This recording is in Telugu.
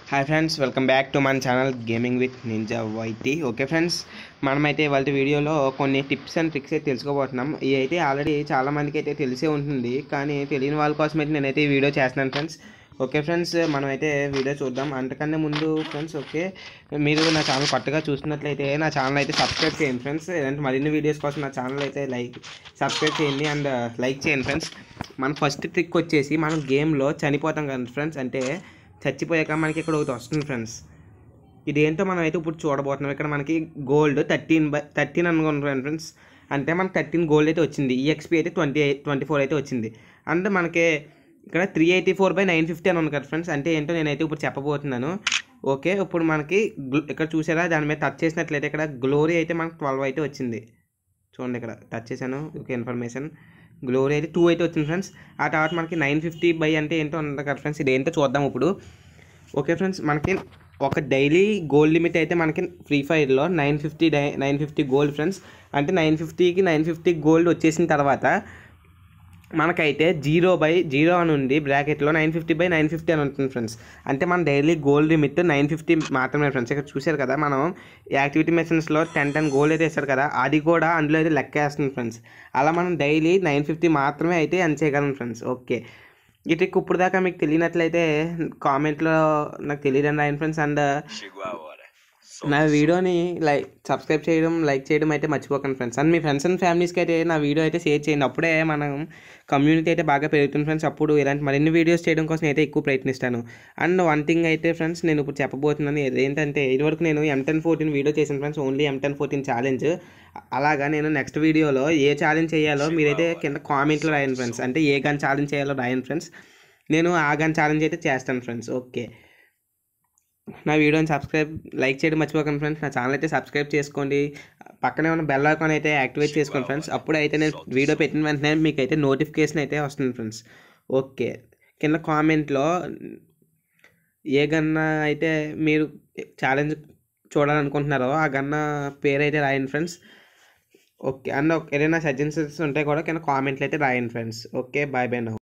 Hi friends welcome back to మన channel gaming with ninja YT okay friends మనమైతే వాళ్ళ వీడియోలో కొన్ని టిప్స్ అండ్ ట్రిక్స్ అయితే తెలుసుకోబోతున్నాం ఇవి అయితే ఆల్రెడీ చాలా మందికి అయితే తెలిసే ఉంటుంది కానీ తెలియని వాళ్ళ కోసం అయితే నేనైతే ఈ వీడియో చేస్తున్నాను ఫ్రెండ్స్ ఓకే ఫ్రెండ్స్ మనమైతే వీడియో చూద్దాం అంతకన్నా ముందు ఫ్రెండ్స్ ఓకే మీరు నా ఛానల్ కొత్తగా చూస్తున్నట్లయితే నా ఛానల్ అయితే సబ్స్క్రైబ్ చేయండి ఫ్రెండ్స్ ఇలాంటి మరిన్ని వీడియోస్ కోసం నా ఛానల్ అయితే లైక్ సబ్స్క్రైబ్ చేయండి అండ్ లైక్ చేయండి ఫ్రెండ్స్ మన ఫస్ట్ ట్రిక్ వచ్చేసి మనం గేమ్లో చనిపోతాం కదా ఫ్రెండ్స్ అంటే చచ్చిపోయాక మనకి ఇక్కడ ఒకటి వస్తుంది ఫ్రెండ్స్ ఇదేంటో మనం అయితే ఇప్పుడు చూడబోతున్నాం ఇక్కడ మనకి గోల్డ్ థర్టీన్ బై థర్టీన్ అనుకుంటున్నాను ఫ్రెండ్స్ అంటే మనకి థర్టీన్ గోల్డ్ అయితే వచ్చింది ఈఎక్స్పీ అయితే ట్వంటీ ట్వంటీ ఫోర్ అయితే వచ్చింది అండ్ మనకి ఇక్కడ three eighty four by nine fifty అని ఉంది కదా ఫ్రెండ్స్ అంటే ఏంటో నేనైతే ఇప్పుడు చెప్పబోతున్నాను ఓకే ఇప్పుడు మనకి గ్లో- ఇక్కడ చూసారా దాని మీద టచ్ చేసినట్లయితే ఇక్కడ గ్లోరీ అయితే మనకు ట్వెల్వ్ అయితే వచ్చింది చూడండి ఇక్కడ టచ్ చేశాను ఓకే ఇన్ఫర్మేషన్ గ్లోరీ అయితే టూ అయితే వచ్చింది ఫ్రెండ్స్ ఆ తర్వాత మనకి నైన్ ఫిఫ్టీ బై అంటే ఏంటో ఉంది కదా ఫ్రెండ్స్ ఇది ఏంటో చూద్దాం ఇప్పుడు ఓకే ఫ్రెండ్స్ మనకి ఒక డైలీ గోల్డ్ లిమిట్ అయితే మనకి ఫ్రీ ఫైర్లో nine fifty by nine fifty gold friends అంటే నైన్ ఫిఫ్టీకి నైన్ ఫిఫ్టీ గోల్డ్ వచ్చేసిన తర్వాత మనకైతే జీరో బై జీరో అని ఉంది బ్రాకెట్లో nine fifty by nine fifty అని ఉంటుంది ఫ్రెండ్స్ అంటే మన daily gold limit nine fifty మాత్రమే ఫ్రెండ్స్ ఇక్కడ చూశారు కదా మనం యాక్టివిటీ మెషిన్స్లో టెన్ టెన్ గోల్డ్ అయితే వేస్తారు కదా అది కూడా అందులో అయితే లెక్క వేస్తుంది ఫ్రెండ్స్ అలా మనం డైలీ నైన్ ఫిఫ్టీ మాత్రమే అయితే అన్ చేయగలం ఫ్రెండ్స్ ఓకే ఈ ట్రిక్ ఇప్పుడు దాకా మీకు తెలియనట్లయితే కామెంట్లో నాకు తెలియదండి ఆయన friends and Chegou a hora. నా వీడియోని లైక్ సబ్స్క్రైబ్ చేయడం లైక్ చేయడం అయితే మర్చిపోకండి ఫ్రెండ్స్ అండ్ మీ ఫ్రెండ్స్ అండ్ ఫ్యామిలీస్కి అయితే నా వీడియో అయితే షేర్ చేయండి అప్పుడే మనం కమ్యూనిటీ అయితే బాగా పెరుగుతుంది ఫ్రెండ్స్ అప్పుడు ఇలాంటి మరిన్ని వీడియోస్ చేయడం కోసం అయితే ఎక్కువ ప్రయత్నిస్తాను అండ్ వన్ థింగ్ అయితే ఫ్రెండ్స్ నేను ఇప్పుడు చెప్పబోతున్నాను ఏంటంటే ఇదివరకు నేను ఎం టెన్ ఫోర్టీన్ వీడియో చేశాను friends only M ten fourteen challenge అలాగా నేను నెక్స్ట్ వీడియోలో ఏ ఛాలెంజ్ చేయాలో మీరైతే కింద కామెంట్లో రాయండి ఫ్రెండ్స్ అంటే ఏ గన్ ఛాలెంజ్ చేయాలో రాయండి ఫ్రెండ్స్ నేను ఆ గన్ ఛాలెంజ్ అయితే చేస్తాను ఫ్రెండ్స్ ఓకే నా వీడియోని సబ్స్క్రైబ్ లైక్ చేయడం మర్చిపోకండి ఫ్రెండ్స్ నా ఛానల్ అయితే సబ్స్క్రైబ్ చేసుకోండి పక్కనే ఉన్న బెల్ ఐకాన్ అయితే యాక్టివేట్ చేసుకోండి ఫ్రెండ్స్ అప్పుడు అయితే నేను వీడియో పెట్టిన వెంటనే మీకు అయితే నోటిఫికేషన్ అయితే వస్తుంది ఫ్రెండ్స్ ఓకే కింద కామెంట్లో ఏ గన్న అయితే మీరు ఛాలెంజ్ చూడాలనుకుంటున్నారో ఆ గన్న పేరు అయితే రాయండి ఫ్రెండ్స్ ఓకే అండ్ ఏదైనా సజెషన్స్ ఉంటే కూడా కింద కామెంట్లు అయితే రాయండి friends okay bye bye now